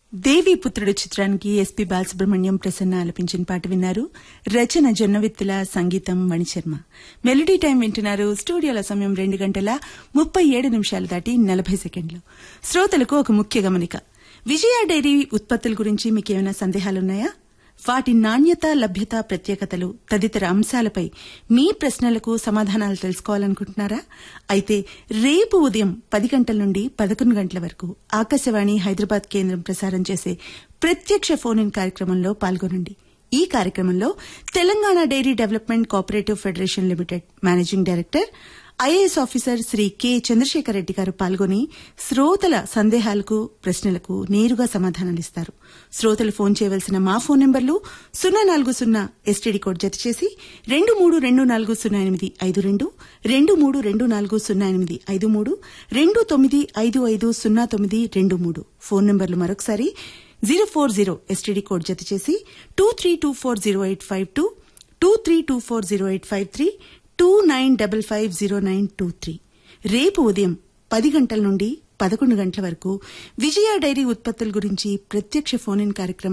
దేవి పుత్రుడు చిత్రానికి ఎస్పీ బాలసుబ్రహ్మణ్యం ప్రసన్న ఆలపించిన పాట విన్నారు రచన జొన్నవిత్తుల సంగీతం మణిశర్మ మెలోడీ టైం వింటున్నారు స్టూడియోల సమయం రెండు గంటల ముప్పై ఏడు నిమిషాలు దాటి నలభై సెకండ్లు శ్రోతలకు ఒక ముఖ్య గమనిక విజయ డైరీ ఉత్పత్తుల గురించి మీకేమైనా సందేహాలున్నాయా వాటి నాణ్యత లభ్యత ప్రత్యేకతలు తదితర అంశాలపై మీ ప్రశ్నలకు సమాధానాలు తెలుసుకోవాలనుకుంటున్నారా అయితే రేపు ఉదయం పది గంటల నుండి పదకొండు గంటల వరకు ఆకాశవాణి హైదరాబాద్ కేంద్రం ప్రసారం చేసే ప్రత్యక్ష ఫోన్ ఇన్ కార్యక్రమంలో పాల్గొనండి ఈ కార్యక్రమంలో Telangana dairy development cooperative federation limited managing director IAS officer Sri K Chandrasekhar Reddy గారు పాల్గొని శ్రోతల సందేహాలకు ప్రశ్నలకు నేరుగా సమాధానాలిస్తారు శ్రోతలు ఫోన్ చేయవలసిన మా ఫోన్ నంబర్లు సున్నా నాలుగు సున్నా ఎస్టీడీ కోడ్ జత చేసి రెండు మూడు రెండు నాలుగు సున్నా ఎనిమిది ఐదు రెండు రెండు మూడు రెండు నాలుగు సున్నా ఎనిమిది ఐదు మూడు రెండు తొమ్మిది ఐదు ఐదు సున్నా తొమ్మిది రెండు మూడు ఫోన్ నంబర్లు మరొకసారి zero four zero STD code జత చేసి two three two four zero eight five two two three two four zero eight five three two nine double five zero nine two three రేపు ఉదయం పది గంటల నుండి పదకొండు గంటల వరకు విజయ డైరీ ఉత్పత్తుల గురించి ప్రత్యక్ష ఫోన్ ఇన్ కార్యక్రమం